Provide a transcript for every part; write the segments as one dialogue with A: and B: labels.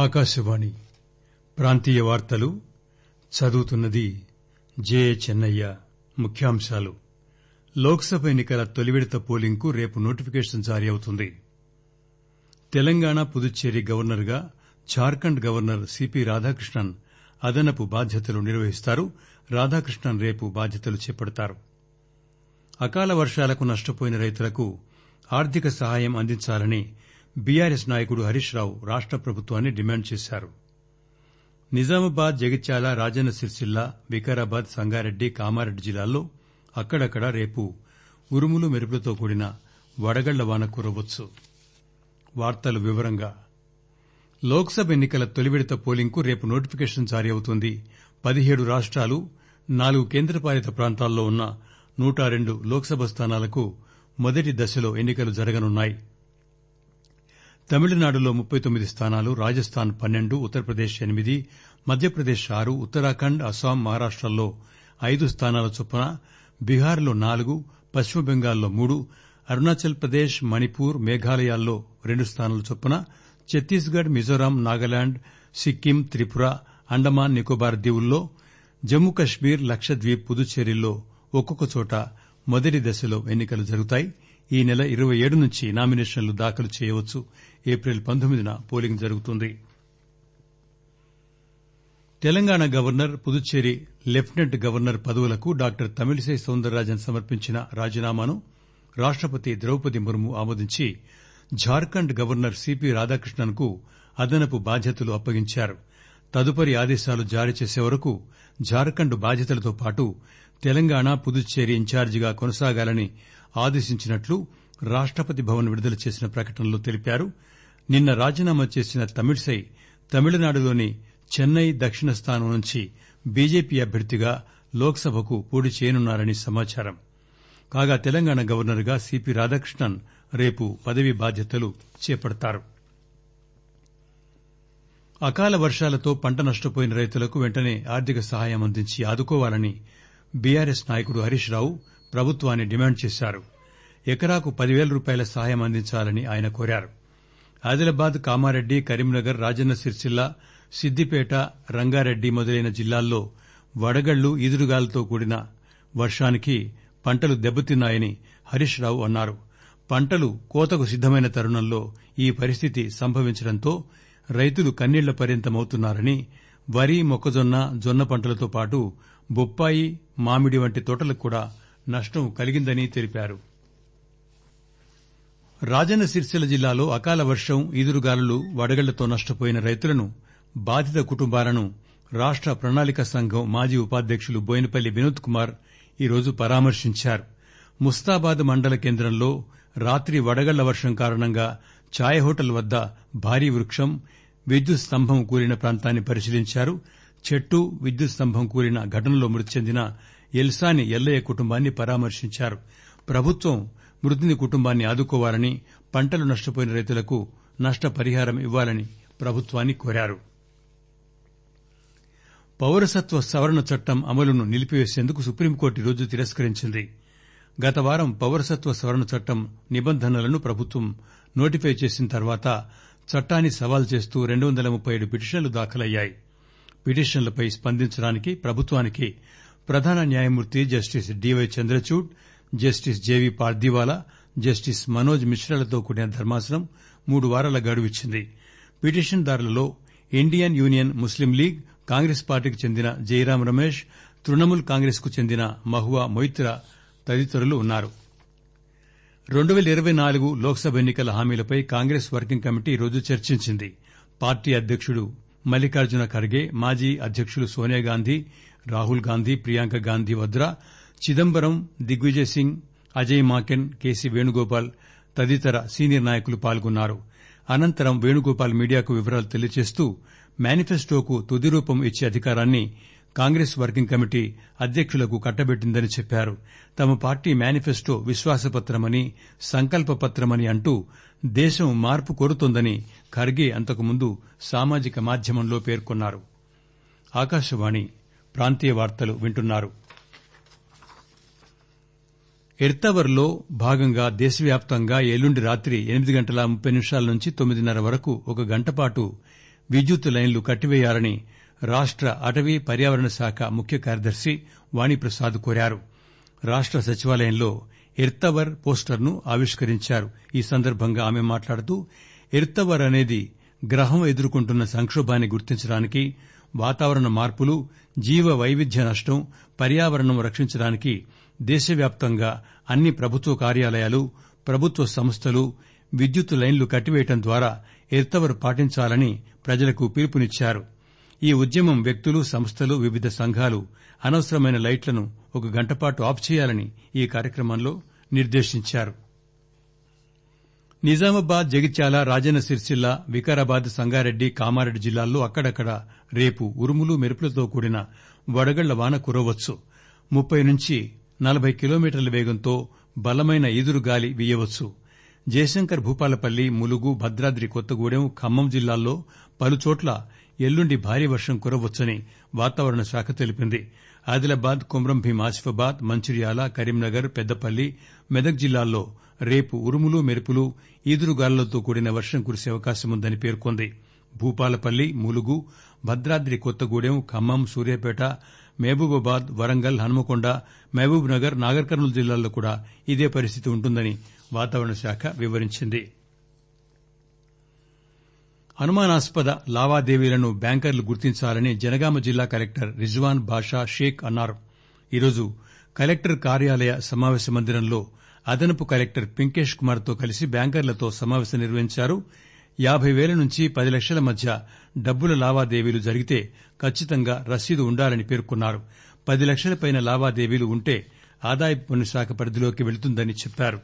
A: ఆకాశవాణి ప్రాంతీయ వార్తలు చదువుతున్నది జే చెన్నయ్య ముఖ్యాంశాలు లోక్ సభ ఎన్నికల తొలి విడత పోలింగ్ కు రేపు నోటిఫికేషన్ జారీ అవుతుంది తెలంగాణ పుదుచ్చేరి గవర్నర్ గా జార్ఖండ్ గవర్నర్ సిపి రాధాకృష్ణన్ అదనపు బాధ్యతలు నిర్వహిస్తారు రాధాకృష్ణన్ రేపు బాధ్యతలు చేపడతారు అకాల వర్షాలకు నష్టపోయిన రైతులకు ఆర్థిక సహాయం అందించాలని బీఆర్ఎస్ నాయకుడు హరీష్ రావు రాష్ట ప్రభుత్వాన్ని డిమాండ్ చేశారు నిజామాబాద్ జగిత్యాల రాజన్న సిరిసిల్ల వికారాబాద్ సంగారెడ్డి కామారెడ్డి జిల్లాల్లో అక్కడక్కడా రేపు ఉరుములు మెరుపులతో కూడిన వడగళ్ల వాన కురవచ్చు లోక్ సభ ఎన్నికల తొలి విడత పోలింగ్ కు రేపు నోటిఫికేషన్ జారీ అవుతుంది పదిహేడు రాష్టాలు నాలుగు కేంద్రపాలిత ప్రాంతాల్లో ఉన్న నూట రెండు లోక్ సభ స్థానాలకు మొదటి దశలో ఎన్నికలు జరగనున్నాయి తమిళనాడులో ముప్పై తొమ్మిది స్థానాలు రాజస్థాన్ పన్నెండు ఉత్తరప్రదేశ్ ఎనిమిది మధ్యప్రదేశ్ ఆరు ఉత్తరాఖండ్ అస్సాం మహారాష్టల్లో ఐదు స్థానాల చొప్పున బీహార్లో నాలుగు పశ్చిమ బెంగాల్లో మూడు అరుణాచల్ ప్రదేశ్ మణిపూర్ మేఘాలయాల్లో రెండు స్థానాల చొప్పున ఛత్తీస్ గఢ్ మిజోరాం నాగాలాండ్ సిక్కిం త్రిపుర అండమాన్ నికోబార్ దీవుల్లో జమ్మూ కశ్మీర్ లక్షద్వీప్ పుదుచ్చేరిల్లో ఒక్కొక్క చోట మొదటి దశలో ఎన్నికలు జరుగుతాయి ఈ నెల ఇరవై ఏడు నుంచి నామినేషన్లు దాఖలు చేయవచ్చు ఏప్రిల్ పంతొమ్మిదిన పోలింగ్ జరుగుతుంది Telangana governor Puducherry lieutenant governor పదవులకు డాక్టర్ తమిళిసై సౌందరరాజన్ సమర్పించిన రాజీనామాను రాష్టపతి ద్రౌపది ముర్ము ఆమోదించి జార్ఖండ్ గవర్నర్ సిపి రాధాకృష్ణన్ కు అదనపు బాధ్యతలు అప్పగించారు తదుపరి ఆదేశాలు జారీ చేసే వరకు జార్ఖండ్ బాధ్యతలతో పాటు తెలంగాణ పుదుచ్చేరి ఇన్ఛార్జిగా కొనసాగాలని ఆదేశించినట్లు రాష్టపతి భవన్ విడుదల చేసిన ప్రకటనలో తెలిపారు నిన్న రాజీనామా చేసిన తమిళిసై తమిళనాడులోని చెన్నై దక్షిణ స్థానం నుంచి బీజేపీ అభ్యర్థిగా లోక్ సభకు పోటీ చేయనున్నారని సమాచారం కాగా తెలంగాణ గవర్నర్ గా సిపి రాధాకృష్ణన్ రేపు పదవీ బాధ్యతలు చేపడతారు అకాల వర్షాలతో పంట నష్టపోయిన రైతులకు వెంటనే ఆర్థిక సహాయం అందించి ఆదుకోవాలని బీఆర్ఎస్ నాయకుడు హరీష్ రావు ప్రభుత్వాన్ని డిమాండ్ చేశారు ఎకరాకు పదివేల రూపాయల సహాయం అందించాలని ఆయన కోరారు ఆదిలాబాద్ కామారెడ్డి కరీంనగర్ రాజన్న సిరిసిల్ల సిద్దిపేట రంగారెడ్డి మొదలైన జిల్లాల్లో వడగళ్లు ఈదురుగాలులతో కూడిన వర్షానికి పంటలు దెబ్బతిన్నాయని హరీష్ రావు అన్నారు పంటలు కోతకు సిద్దమైన తరుణంలో ఈ పరిస్థితి సంభవించడంతో రైతులు కన్నీళ్ల పర్యంతమవుతున్నారని వరి మొక్కజొన్న జొన్న పంటలతో పాటు బొప్పాయి మామిడి వంటి తోటలకు కూడా నష్టం కలిగిందని తెలిపారు రాజన్న సిరిసిల్ల జిల్లాలో అకాల వర్షం ఈదురుగాలులు వడగళ్లతో నష్టపోయిన రైతులను బాధిత కుటుంబాలను రాష్ట ప్రణాళిక సంఘం మాజీ ఉపాధ్యకులు బోయినపల్లి వినోద్ కుమార్ ఈరోజు పరామర్శించారు ముస్తాబాద్ మండల కేంద్రంలో రాత్రి వడగళ్ల వర్షం కారణంగా ఛాయ్ హోటల్ వద్ద భారీ వృక్షం విద్యుత్ స్తంభం కూలిన ప్రాంతాన్ని పరిశీలించారు చెట్టు విద్యుత్ స్తంభం కూలిన ఘటనలో మృతి చెందిన ఎల్సాని ఎల్లయ్య కుటుంబాన్ని పరామర్శించారు ప్రభుత్వం మృతుని కుటుంబాన్ని ఆదుకోవాలని పంటలు నష్టపోయిన రైతులకు నష్టపరిహారం ఇవ్వాలని ప్రభుత్వాన్ని కోరారు పౌరసత్వ సవరణ చట్టం అమలును నిలిపివేసేందుకు సుప్రీంకోర్టు ఈరోజు తిరస్కరించింది గత వారం పౌరసత్వ సవరణ చట్టం నిబంధనలను ప్రభుత్వం నోటిఫై చేసిన తర్వాత చట్టాన్ని సవాల్ చేస్తూ రెండు వందల ముప్పై ఏడు పిటిషన్లు దాఖలయ్యాయి పిటిషన్లపై స్పందించడానికి ప్రభుత్వానికి ప్రధాన న్యాయమూర్తి justice D Y Chandrachud justice J B Pardiwala justice Manoj మిశ్రాలతో కూడిన ధర్మాసనం మూడు వారాల గడువిచ్చింది పిటిషన్దారులలో Indian Union Muslim League Congress పార్టీకి చెందిన జైరాం రమేష్ తృణమూల్ కాంగ్రెస్ కు చెందిన మహువా మొయిత్రా తదితరులు ఉన్నారు రెండు పేల ఇరవై నాలుగు లోక్ సభ ఎన్నికల హామీలపై కాంగ్రెస్ వర్కింగ్ కమిటీ ఈరోజు చర్చించింది పార్టీ అధ్యకుడు మల్లికార్జున ఖర్గే మాజీ అధ్యకులు సోనియాగాంధీ రాహుల్ గాంధీ ప్రియాంక గాంధీ వద్రా చిదంబరం దిగ్విజయ్ సింగ్ అజయ్ మాకెన్ కేసీ వేణుగోపాల్ తదితర సీనియర్ నాయకులు పాల్గొన్నారు అనంతరం వేణుగోపాల్ మీడియాకు వివరాలు తెలియజేస్తూ మేనిఫెస్టోకు తుది రూపం ఇచ్చే అధికారాన్ని కాంగ్రెస్ వర్కింగ్ కమిటీ అధ్యకులకు కట్టబెట్టిందని చెప్పారు తమ పార్టీ మేనిఫెస్టో విశ్వాసపత్రమని సంకల్పపత్రమని అంటూ దేశం మార్పు కోరుతోందని ఖర్గే అంతకుముందు సామాజిక మాధ్యమంలో పేర్కొన్నారు ఎర్తవర్లో భాగంగా దేశవ్యాప్తంగా ఎల్లుండి రాత్రి ఎనిమిది గంటల ముప్పై నిమిషాల నుంచి తొమ్మిదిన్నర వరకు ఒక గంట పాటు విద్యుత్ లైన్లు కట్టివేయాలని రాష్ట అటవీ పర్యావరణ శాఖ ముఖ్య కార్యదర్శి వాణిప్రసాద్ కోరారు రాష్ట సచివాలయంలో ఎర్తవర్ పోస్టర్ను ఆవిష్కరించారు ఈ సందర్భంగా ఆమె మాట్లాడుతూ ఎర్తవర్ అనేది గ్రహం ఎదుర్కొంటున్న సంకోభాన్ని గుర్తించడానికి వాతావరణ మార్పులు జీవ వైవిధ్య నష్టం పర్యావరణం రక్షించడానికి దేశవ్యాప్తంగా అన్ని ప్రభుత్వ కార్యాలయాలు ప్రభుత్వ సంస్థలు విద్యుత్ లైన్లు కట్టివేయడం ద్వారా ఎర్తవర్ పాటించాలని ప్రజలకు పిలుపునిచ్చారు ఈ ఉద్యమం వ్యక్తులు సంస్థలు వివిధ సంఘాలు అనవసరమైన లైట్లను ఒక గంటపాటు ఆఫ్ చేయాలని ఈ కార్యక్రమంలో నిర్దేశించారు నిజామాబాద్ జగిత్యాల రాజన్న సిరిసిల్ల వికారాబాద్ సంగారెడ్డి కామారెడ్డి జిల్లాల్లో అక్కడక్కడ రేపు ఉరుములు మెరుపులతో కూడిన వడగళ్ల వాన కురవచ్చు ముప్పై నుంచి నలభై కిలోమీటర్ల వేగంతో బలమైన ఈదురుగాలి వీయవచ్చు జయశంకర్ భూపాలపల్లి ములుగు భద్రాద్రి కొత్తగూడెం ఖమ్మం జిల్లాల్లో పలుచోట్ల ఎల్లుండి భారీ వర్షం కురవచ్చని వాతావరణ శాఖ తెలిపింది ఆదిలాబాద్ కొమ్రంభీం ఆసిఫాబాద్ మంచిర్యాల కరీంనగర్ పెద్దపల్లి మెదక్ జిల్లాల్లో రేపు ఉరుములు మెరుపులు ఈదురుగాలులతో కూడిన వర్షం కురిసే అవకాశముందని పేర్కొంది భూపాలపల్లి ములుగు భద్రాద్రి కొత్తగూడెం ఖమ్మం సూర్యాపేట మహబూబాబాద్ వరంగల్ హన్మకొండ మహబూబ్ నగర్ నాగర్ కర్నూలు జిల్లాల్లో కూడా ఇదే పరిస్థితి ఉంటుందని వాతావరణ శాఖ వివరించింది అనుమానాస్పద లావాదేవీలను బ్యాంకర్లు గుర్తించాలని జనగామ జిల్లా కలెక్టర్ రిజ్వాన్ బాషా షేక్ అన్నారు ఈరోజు కలెక్టర్ కార్యాలయ సమావేశ మందిరంలో అదనపు కలెక్టర్ పింకేష్ కుమార్ తో కలిసి బ్యాంకర్లతో సమావేశం నిర్వహించారు యాబై పేల నుంచి పది లక్షల మధ్య డబ్బుల లావాదేవీలు జరిగితే ఖచ్చితంగా రసీదు ఉండాలని పేర్కొన్నారు పది లక్షలపైన లావాదేవీలు ఉంటే ఆదాయపు పన్ను శాఖ పరిధిలోకి వెళుతుందని చెప్పారు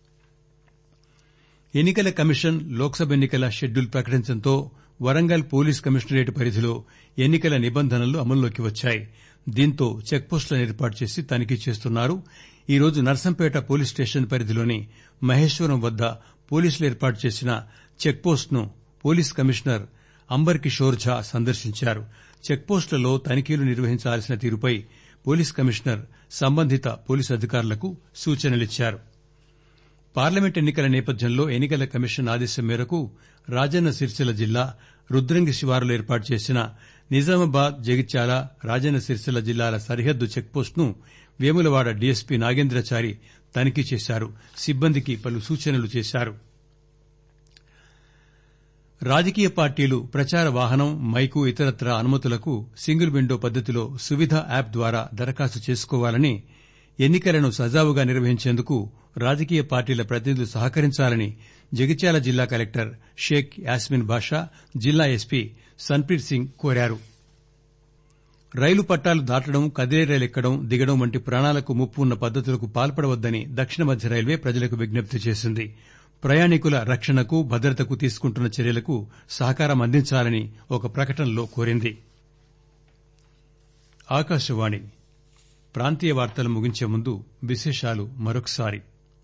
A: ఎన్నికల కమిషన్ లోక్సభ ఎన్నికల షెడ్యూల్ ప్రకటించడంతో వరంగల్ పోలీస్ కమిషనరేట్ పరిధిలో ఎన్నికల నిబంధనలు అమల్లోకి వచ్చాయి దీంతో చెక్పోస్టులను ఏర్పాటు చేసి తనిఖీ చేస్తున్నారు ఈరోజు నర్సంపేట పోలీస్ స్టేషన్ పరిధిలోని మహేశ్వరం వద్ద పోలీసులు ఏర్పాటు చేసిన చెక్పోస్టును పోలీస్ కమిషనర్ అంబర్ కిషోర్ ఝా సందర్శించారు చెక్పోస్టులలో తనిఖీలు నిర్వహించాల్సిన తీరుపై పోలీస్ కమిషనర్ సంబంధిత పోలీసు అధికారులకు సూచనలిచ్చారు పార్లమెంట్ ఎన్నికల నేపథ్యంలో ఎన్నికల కమిషన్ ఆదేశం మేరకు రాజన్న సిరిసిల్ల జిల్లా రుద్రంగి శివారులో ఏర్పాటు చేసిన నిజామాబాద్ జగిత్యాల రాజన్న సిరిసిల్ల జిల్లాల సరిహద్దు చెక్పోస్టును వేములవాడ డీఎస్పీ నాగేంద్రచారి తనిఖీ చేశారు సిబ్బందికి పలు సూచనలు చేశారు రాజకీయ పార్టీలు ప్రచార వాహనం మైకు ఇతరత్రా అనుమతులకు సింగిల్ విండో పద్దతిలో సువిధ యాప్ ద్వారా దరఖాస్తు చేసుకోవాలని ఎన్నికలను సజావుగా నిర్వహించేందుకు రాజకీయ పార్టీల ప్రతినిధులు సహకరించాలని జగిత్యాల జిల్లా కలెక్టర్ షేక్ యాస్మిన్ బాషా జిల్లా ఎస్పీ సన్ప్రీత్ సింగ్ కోరారు రైలు పట్టాలు దాటడం కదిలే రైలు ఎక్కడం దిగడం వంటి ప్రాణాలకు ముప్పు ఉన్న పద్దతులకు పాల్పడవద్దని దక్షిణ మధ్య రైల్వే ప్రజలకు విజ్ఞప్తి చేసింది ప్రయాణికుల రక్షణకు భద్రతకు తీసుకుంటున్న చర్యలకు సహకారం అందించాలని ఒక ప్రకటనలో కోరింది ఆకాశవాణి ప్రాంతీయ వార్తలు ముగించే ముందు విశేషాలు మరొకసారి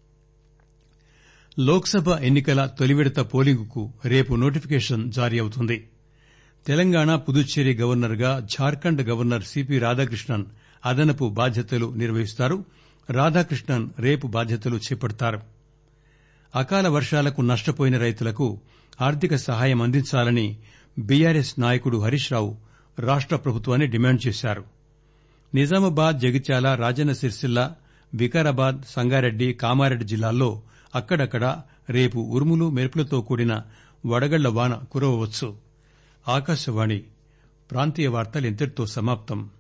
A: లోక్సభ ఎన్నికల తొలి విడత పోలింగుకు రేపు నోటిఫికేషన్ జారీ అవుతుంది తెలంగాణ పుదుచ్చేరి గవర్నర్ గా ఝార్ఖండ్ గవర్నర్ సిపి రాధాకృష్ణన్ అదనపు బాధ్యతలు నిర్వహిస్తారు రాధాకృష్ణన్ రేపు బాధ్యతలు చేపడతారు అకాల వర్షాలకు నష్టపోయిన రైతులకు ఆర్థిక సహాయం అందించాలని బీఆర్ఎస్ నాయకుడు హరీష్ రావు రాష్ట ప్రభుత్వాన్ని డిమాండ్ చేశారు నిజామాబాద్ జగిత్యాల రాజన్న సిరిసిల్ల వికారాబాద్ సంగారెడ్డి కామారెడ్డి జిల్లాల్లో అక్కడక్కడ రేపు ఉరుములు మెరుపులతో కూడిన వడగళ్ల వాన కురవవచ్చు ఆకాశవాణి ప్రాంతీయ వార్తలు ఇంతటితో సమాప్తం